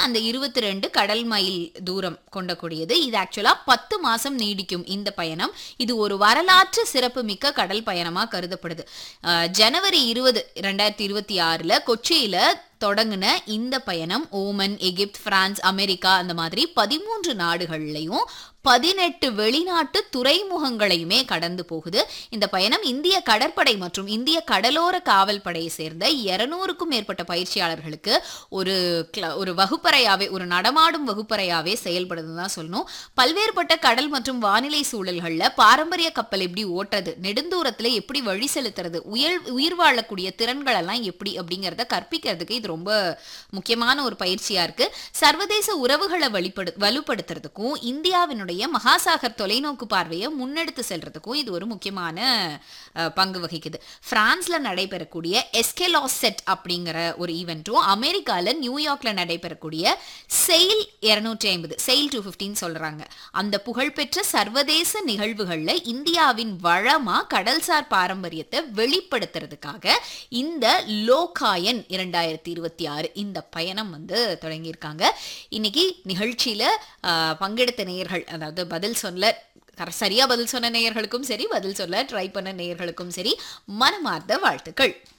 அந்த இருபத்தி ரெண்டு கடல் மைல் தூரம் கொண்டக்கூடியது இது ஆக்சுவலா பத்து மாசம் நீடிக்கும் இந்த பயணம் இது ஒரு வரலாற்று சிறப்பு மிக்க கடல் பயணமா கருதப்படுது அஹ், ஜனவரி இருபது ரெண்டாயிரத்தி இருபத்தி ஆறுல கொச்சியில தொடங்கின இந்த பயணம் ஓமன் எகிப்த் பிரான்ஸ் அமெரிக்கா அந்த மாதிரி பதிமூன்று நாடுகள்லையும் பதினெட்டு வெளிநாட்டு துறைமுகங்களையுமே கடந்து போகுது இந்த பயணம் இந்திய கடற்படை மற்றும் இந்திய கடலோர காவல் படையை சேர்ந்த இருநூறுக்கும் மேற்பட்ட பயிற்சியாளர்களுக்கு ஒரு கிள- ஒரு வகுப்பறையாவே ஒரு நடமாடும் வகுப்பறையாவே செயல்படுதுன்னு தான் சொல்லணும் பல்வேறுபட்ட கடல் மற்றும் வானிலை சூழல்கள்ல பாரம்பரிய கப்பல் எப்படி ஓட்டுறது நெடுந்தூரத்துல எப்படி வழி செலுத்துறது உயர் உயிர் வாழக்கூடிய திறன்கள் எல்லாம் எப்படி அப்படிங்கறத கற்பிக்கிறதுக்கு இது ரொம்ப முக்கியமான ஒரு பயிற்சியா இருக்கு சர்வதேச உறவுகளை வழிபடு வலுப்படுத்துறதுக்கும் இந்தியாவினுடைய மகாசாகர் தொலைநோக்கு பார்வையை முன்னெடுத்து செல்றதுக்கும் இது ஒரு முக்கியமான அஹ், பங்கு வகிக்குது பிரான்ஸ்ல நடைபெறக்கூடிய எஸ்கெலாசெட் அப்படிங்கிற ஒரு ஈவெண்ட்டும் அமெரிக்கால நியூயார்க்ல நடைபெறக்கூடிய செயில் இருநூற்றி ஐம்பது செயில் டூ ஃபிஃப்டின்னு சொல்றாங்க அந்த புகழ்பெற்ற சர்வதேச நிகழ்வுகள்ல இந்தியாவின் வளமா கடல்சார் பாரம்பரியத்தை வெளிப்படுத்துறதுக்காக இந்த லோகாயன் இரண்டாயிரத்தி இருபத்தி ஆறு இந்த பயணம் வந்து தொடங்கியிருக்காங்க இன்னைக்கு நிகழ்ச்சியில ஆஹ், பங்கெடுத்த நேயர்கள் அதாவது பதில் சொல்ல கர- சரியா பதில் சொன்ன நேயர்களுக்கும் சரி பதில் சொல்ல ட்ரை பண்ண நேயர்களுக்கும் சரி மனமார்ந்த வாழ்த்துக்கள்